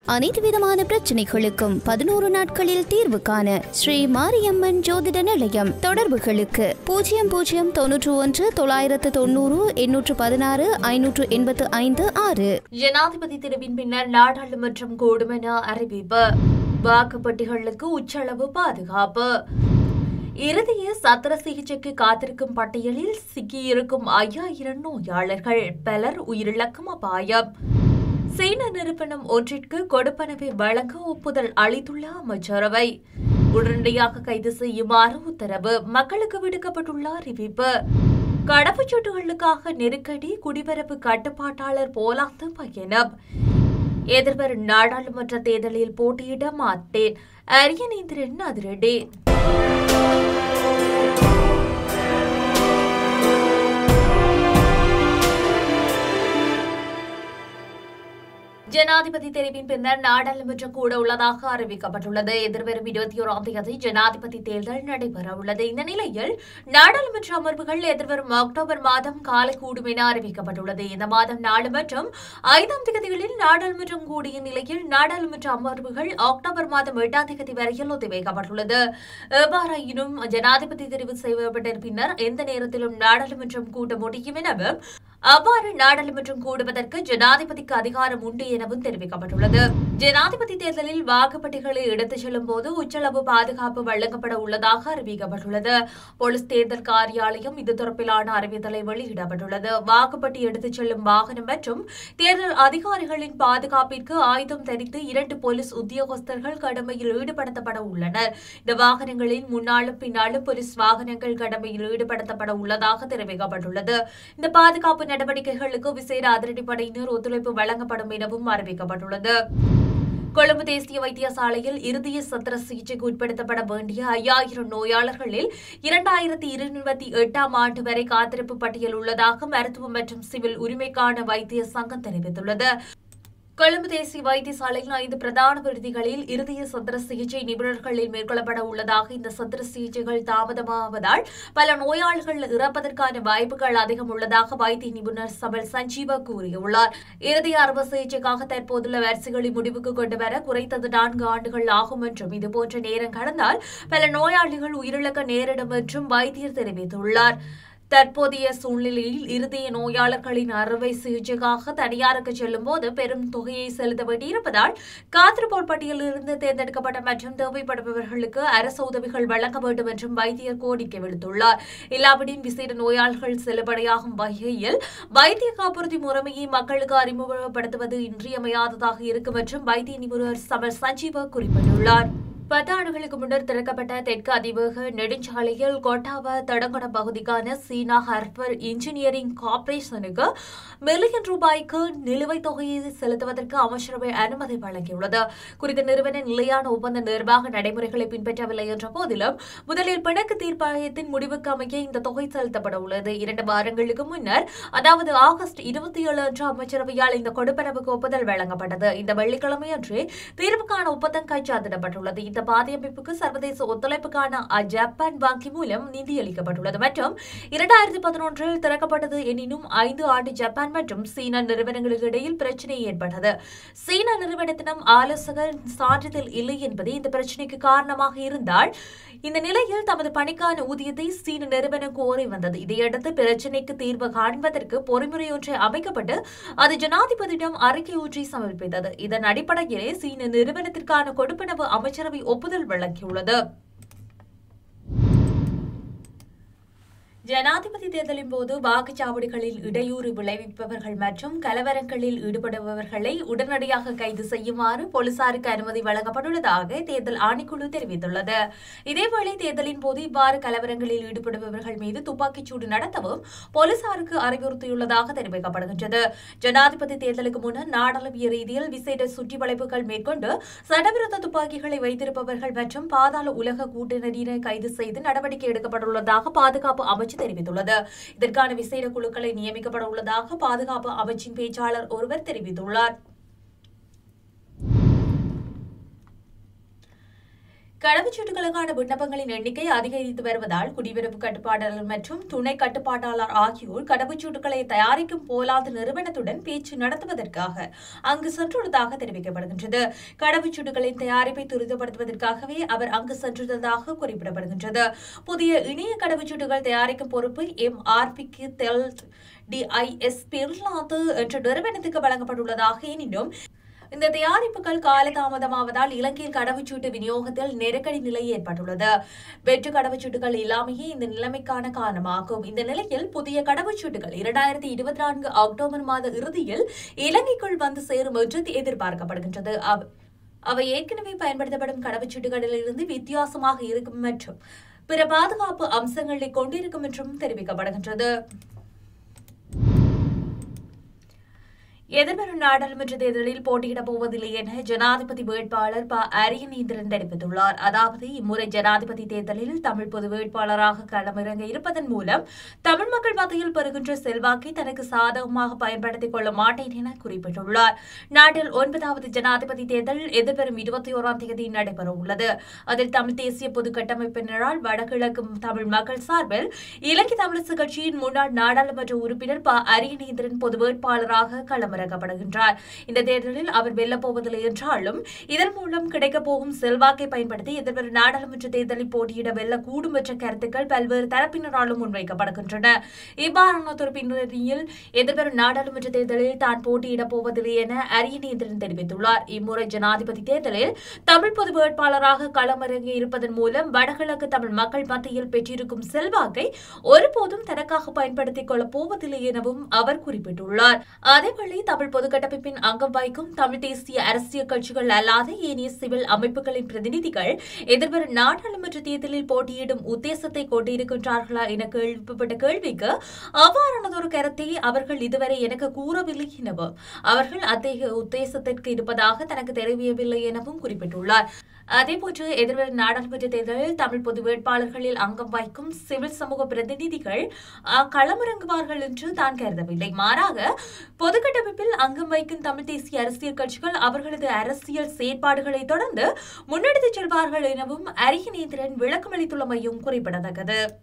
அனைத்து விதமான பிரச்சனைகளுக்கும் பதினோரு நாட்களில் தீர்வு காண ஸ்ரீ மாரியம்மன் ஜோதிட நிலையம் தொடர்புகளுக்கு பூஜ்ஜியம் பூஜ்ஜியம் தொன்னூற்று ஒன்று தொள்ளாயிரத்து தொண்ணூறு எண்ணூற்று பதினாறு ஐநூற்று எண்பத்து ஐந்து ஆறு ஜனாதிபதி தெரிவின் பின்னர் நாடாளுமன்றம் கூடும் என அறிவிப்பு வாக்குப்பட்டிகளுக்கு உச்சளவு பாதுகாப்பு இறுதிய சத்திர சிகிச்சைக்கு காத்திருக்கும் பட்டியலில் சிக்கியிருக்கும் ஐயாயிரம் நோயாளர்கள் பலர் உயிரிழக்கும் அபாயம் சீன நிறுவனம் ஒன்றிற்கு கொடுப்பனவை வழங்க ஒப்புதல் அளித்துள்ள அமைச்சரவை உடனடியாக கைது செய்யுமாறு உத்தரவு மக்களுக்கு விடுக்கப்பட்டுள்ள அறிவிப்பு கடவுச்சீட்டுகளுக்காக நெருக்கடி குடிவரவு கட்டுப்பாட்டாளர் போலாந்து பயணம் எதிர்வரும் நாடாளுமன்ற தேர்தலில் போட்டியிட மாட்டேன் அரியநேந்திரன் அதிரடி ஜனாதிபதி தெரிவின் பின்னர் நாடாளுமன்றம் கூட உள்ளதாக அறிவிக்கப்பட்டுள்ளது எதிர்வரும் இருபத்தி ஓராம் தேதி ஜனாதிபதி தேர்தல் நடைபெற உள்ளது இந்த நிலையில் நாடாளுமன்ற அமர்வுகள் எதிர்வரும் அக்டோபர் மாதம் காலை கூடும் என அறிவிக்கப்பட்டுள்ளது இந்த மாதம் நாலு மற்றும் ஐந்தாம் தேதிகளில் நாடாளுமன்றம் கூடிய நிலையில் நாடாளுமன்ற அமர்வுகள் அக்டோபர் மாதம் எட்டாம் தேதி வரையில் ஒத்திவைக்கப்பட்டுள்ளது எவ்வாறாயினும் ஜனாதிபதி தெரிவு செய்யப்பட்ட பின்னர் எந்த நேரத்திலும் நாடாளுமன்றம் கூட்ட முடியும் எனவும் அவ்வாறு நாடாளுமன்றம் கூடுவதற்கு ஜனாதிபதிக்கு அதிகாரம் உண்டு எனவும் தெரிவிக்கப்பட்டுள்ளது ஜனாதிபதி தேர்தலில் வாக்குப்பட்டிகளை எடுத்துச் செல்லும் போது உச்சளவு பாதுகாப்பு வழங்கப்பட உள்ளதாக அறிவிக்கப்பட்டுள்ளது போலீஸ் தேர்தல் காரியாலயம் இது தொடர்பிலான அறிவித்தலை வெளியிடப்பட்டுள்ளது வாக்குப்பட்டி எடுத்துச் செல்லும் வாகனம் மற்றும் தேர்தல் அதிகாரிகளின் பாதுகாப்பிற்கு ஆயுதம் தரித்து இரண்டு போலீஸ் உத்தியோகஸ்தர்கள் கடமையில் ஈடுபடுத்தப்பட உள்ளனர் இந்த வாகனங்களில் முன்னாலும் பின்னாலும் போலீஸ் வாகனங்கள் கடமையில் ஈடுபடுத்தப்பட உள்ளதாக தெரிவிக்கப்பட்டுள்ளது இந்த பாதுகாப்பு நடவடிக்கைகளுக்கு விசேட அதிரடிப்படையினர் ஒத்துழைப்பு வழங்கப்படும் எனவும் அறிவிக்கப்பட்டுள்ளது கொழும்பு தேசிய வைத்தியசாலையில் இறுதிய சத்திர சிகிச்சைக்கு உட்படுத்தப்பட வேண்டிய ஐயாயிரம் நோயாளர்களில் இரண்டாயிரத்தி இருபத்தி எட்டாம் ஆண்டு வரை காத்திருப்பு பட்டியல் உள்ளதாக மருத்துவ மற்றும் சிவில் உரிமைக்கான வைத்திய சங்கம் தெரிவித்துள்ளது கொழும்பு தேசிய வைத்தியசாலையில் ஐந்து பிரதான விடுதிகளில் இறுதிய சத்திர சிகிச்சை நிபுணர்களில் மேற்கொள்ளப்பட உள்ளதாக இந்த சத்திர சிகிச்சைகள் தாமதமாவதால் பல நோயாளிகள் இறப்பதற்கான வாய்ப்புகள் அதிகம் உள்ளதாக வைத்திய நிபுணர் சபல் சஞ்சீவா கூறியுள்ளார் இறுதி அறுவை சிகிச்சைக்காக தற்போதுள்ள வரிசைகளை முடிவுக்கு கொண்டு வர குறைந்தது நான்கு ஆண்டுகள் ஆகும் என்றும் இதுபோன்ற நேரம் கடந்தால் பல நோயாளிகள் உயிரிழக்க நேரிடும் என்றும் வைத்தியர் தெரிவித்துள்ளார் தற்போதைய சூழ்நிலையில் இருதய நோயாளர்களின் அறுவை சிகிச்சைக்காக தனியாருக்கு செல்லும் போது பெரும் தொகையை செலுத்த வேண்டியிருப்பதால் காத்திருப்போர் பட்டியலிருந்து தேர்ந்தெடுக்கப்பட்ட மற்றும் தேவைப்படுபவர்களுக்கு அரசு உதவிகள் வழங்க வேண்டும் என்றும் வைத்தியர் கோரிக்கை விடுத்துள்ளார் இல்லாவிடின் விசேட நோயாளர்கள் செல்லுபடியாகும் வகையில் வைத்திய காப்புறுதி முறைமையை மக்களுக்கு அறிமுகப்படுத்துவது இன்றியமையாததாக இருக்கும் என்றும் வைத்திய நிபுணர் சமர் சஞ்சீவா குறிப்பிட்டுள்ளார் பத்து ஆண்டுகளுக்கு முன்னர் திறக்கப்பட்ட தெற்கு அதிவேக நெடுஞ்சாலையில் கொட்டாவ தடங்கட பகுதிக்கான சீனா ஹர்பர் இன்ஜினியரிங் கார்ப்பரேஷனுக்கு மில்லியன் ரூபாய்க்கு நிலுவைத் தொகையை செலுத்துவதற்கு அமைச்சரவை அனுமதி வழங்கியுள்ளது குறித்த நிறுவன நிலையான ஒப்பந்த நிர்வாக நடைமுறைகளை பின்பற்றவில்லை என்ற போதிலும் முதலில் பிணக்கு தீர்ப்பாயத்தின் முடிவுக்கு அமைய இந்த தொகை செலுத்தப்பட உள்ளது இரண்டு வாரங்களுக்கு முன்னர் அதாவது ஆகஸ்ட் இருபத்தி ஏழு அன்று அமைச்சரவையால் இந்த கொடுப்பனவுக்கு ஒப்புதல் வழங்கப்பட்டது இந்த வெள்ளிக்கிழமை அன்று தீர்வுக்கான ஒப்பந்தம் கைச்சாத்திடப்பட்டுள்ளது இந்த பாதையமைப்புக்கு சர்வதேச ஒத்துழைப்புக்கான ஜப்பான் வங்கி மூலம் நிதியளிக்கப்பட்டுள்ளது மற்றும் இரண்டாயிரத்தி பதினொன்றில் திறக்கப்பட்டது எனினும் ஐந்து ஆண்டு ஜப்பான் மற்றும் சீன நிறுவனங்களுக்கு இடையில் பிரச்சனை ஏற்பட்டது சீன நிறுவனத்திடம் ஆலோசகர் சான்றிதழ் இல்லை என்பது இந்த பிரச்சனைக்கு காரணமாக இருந்தால் இந்த நிலையில் தமது பணிக்கான ஊதியத்தை சீன நிறுவனம் கோரி வந்தது இதையடுத்து பிரச்சினைக்கு தீர்வு காண்பதற்கு பொறிமுறை ஒன்றை அமைக்கப்பட்டு அது ஜனாதிபதியிடம் அறிக்கை ஒன்றை சமர்ப்பித்தது இதன் அடிப்படையிலே சீன நிறுவனத்திற்கான கொடுப்பனவு அமைச்சரவை ஒப்புதல் வழங்கியுள்ளது ஜனாதிபதி தேர்தலின் போது வாக்குச்சாவடிகளில் இடையூறு விளைவிப்பவர்கள் மற்றும் கலவரங்களில் ஈடுபடுபவர்களை உடனடியாக கைது செய்யுமாறு போலீசாருக்கு அனுமதி வழங்கப்பட்டுள்ளதாக தேர்தல் ஆணைக்குழு தெரிவித்துள்ளது இதேவேளை தேர்தலின் போது இவ்வாறு கலவரங்களில் ஈடுபடுபவர்கள் மீது துப்பாக்கிச்சூடு நடத்தவும் போலீசாருக்கு அறிவுறுத்தியுள்ளதாக தெரிவிக்கப்படுகின்றது ஜனாதிபதி தேர்தலுக்கு முன்னர் நாடாளுமன்ற ரீதியில் விசேட சுற்றி வளைப்புகள் மேற்கொண்டு சட்டவிரோத துப்பாக்கிகளை வைத்திருப்பவர்கள் மற்றும் பாதாள உலக கூட்டணியினை கைது செய்து நடவடிக்கை எடுக்கப்பட்டுள்ளதாக பாதுகாப்பு அமைச்சு தெரிவித்துள்ளது இதற்கான விசேட குழுக்களை நியமிக்கப்பட உள்ளதாக பாதுகாப்பு அமைச்சின் பேச்சாளர் ஒருவர் தெரிவித்துள்ளார் கடவுச்சீட்டுகளுக்கான விண்ணப்பங்களின் எண்ணிக்கை அதிகரித்து வருவதால் குடியுறவு கட்டுப்பாட்டாளர் மற்றும் துணை கட்டுப்பாட்டாளர் ஆகியோர் கடவுச்சீட்டுகளை தயாரிக்கும் போலாத நிறுவனத்துடன் பேச்சு நடத்துவதற்காக அங்கு சென்றுள்ளதாக தெரிவிக்கப்படுகின்றது கடவுச்சீட்டுகளின் தயாரிப்பை துரிதப்படுத்துவதற்காகவே அவர் அங்கு சென்றுள்ளதாக குறிப்பிடப்படுகின்றது புதிய இணைய கடவுச்சீட்டுகள் தயாரிக்கும் பொறுப்பு எம் ஆர்பிக்கு தெல் டிஐஎஸ் பிர்லாந்து என்ற நிறுவனத்துக்கு வழங்கப்பட்டுள்ளதாக எனினும் இந்த தயாரிப்புகள் காலதாமதமாவதால் இலங்கையில் கடவுச்சீட்டு விநியோகத்தில் நெருக்கடி நிலை ஏற்பட்டுள்ளது வெற்று கடவுச்சீட்டுகள் இல்லாமையே இந்த நிலைமைக்கான காரணமாகும் இந்த நிலையில் புதிய கடவுச்சீட்டுகள் இரண்டாயிரத்தி இருபத்தி நான்கு அக்டோபர் மாத இறுதியில் இலங்கைக்குள் வந்து சேரும் என்று எதிர்பார்க்கப்படுகின்றது அவ- அவை ஏற்கனவே பயன்படுத்தப்படும் கடவுச்சீட்டுகளிலிருந்து வித்தியாசமாக இருக்கும் மற்றும் பிற பாதுகாப்பு அம்சங்களை கொண்டிருக்கும் என்றும் தெரிவிக்கப்படுகின்றது எதிர்வரும் நாடாளுமன்ற தேர்தலில் போட்டியிடப் போவதில்லை என ஜனாதிபதி வேட்பாளர் ப அரியநேந்திரன் தெரிவித்துள்ளார் அதாவது இம்முறை ஜனாதிபதி தேர்தலில் தமிழ் பொது வேட்பாளராக களமிறங்க இருப்பதன் மூலம் தமிழ் மக்கள் மத்தியில் பெறுகின்ற செல்வாக்கை தனக்கு சாதகமாக பயன்படுத்திக் கொள்ள மாட்டேன் என குறிப்பிட்டுள்ளார் நாட்டில் ஒன்பதாவது ஜனாதிபதி தேர்தல் எதிர்வரும் இருபத்தி ஓராம் தேதி நடைபெற உள்ளது அதில் தமிழ் தேசிய பொது கட்டமைப்பினரால் வடகிழக்கு தமிழ் மக்கள் சார்பில் இலங்கை தமிழரசு கட்சியின் முன்னாள் நாடாளுமன்ற உறுப்பினர் ப அரியநேந்திரன் பொது வேட்பாளராக களமிறக்கப்படுகின்றார் இந்த தேர்தலில் அவர் வெல்லப் போவதில்லை என்றாலும் இதன் மூலம் கிடைக்கப் போகும் செல்வாக்கை பயன்படுத்தி எதிர்வரும் நாடாளுமன்ற தேர்தலில் போட்டியிட வெல்லக்கூடும் என்ற கருத்துக்கள் பல்வேறு தரப்பினராலும் முன்வைக்கப்படுகின்றன இவ்வாறானதொரு பின்னணியில் எதிர்வரும் நாடாளுமன்ற தேர்தலில் தான் போட்டியிடப் போவதில்லை என அரியநேந்திரன் தெரிவித்துள்ளார் இம்முறை ஜனாதிபதி தேர்தலில் தமிழ் பொது வேட்பாளராக களமிறங்கி இருப்பதன் மூலம் வடகிழக்கு தமிழ் மக்கள் மத்தியில் பெற்றிருக்கும் செல்வாக்கை ஒருபோதும் தனக்காக பயன்படுத்திக் கொள்ளப் போவதில்லை எனவும் அவர் குறிப்பிட்டுள்ளார் அதேவேளை தமிழ் பொதுக்கட்டமைப்பின் அங்கம் வகிக்கும் தமிழ் தேசிய அரசியல் கட்சிகள் அல்லாத ஏனைய சிவில் அமைப்புகளின் பிரதிநிதிகள் எதிர்வரும் நாடாளுமன்ற தேர்தலில் போட்டியிடும் உத்தேசத்தை கொண்டிருக்கின்றார்களா என கேள்விப்பட்ட கேள்விக்கு அவ்வாறானதொரு கருத்தை அவர்கள் இதுவரை எனக்கு கூறவில்லை எனவும் அவர்கள் அத்தகைய உத்தேசத்திற்கு இருப்பதாக தனக்கு தெரியவில்லை எனவும் குறிப்பிட்டுள்ளார் அதேபோன்று எதிர்வரும் நாடாளுமன்ற தேர்தலில் தமிழ் பொது வேட்பாளர்களில் அங்கம் வகிக்கும் சிவில் சமூக பிரதிநிதிகள் அஹ், களமிறங்குவார்கள் என்று தான் கருதவில்லை மாறாக பொதுக்கட்டமைப்பில் அங்கம் வகிக்கும் தமிழ் தேசிய அரசியல் கட்சிகள் அவர்களது அரசியல் செயற்பாடுகளை தொடர்ந்து முன்னெடுத்துச் செல்வார்கள் எனவும் அரியநேந்திரன் விளக்கமளித்துள்ளமையும் குறிப்பிடத்தக்கது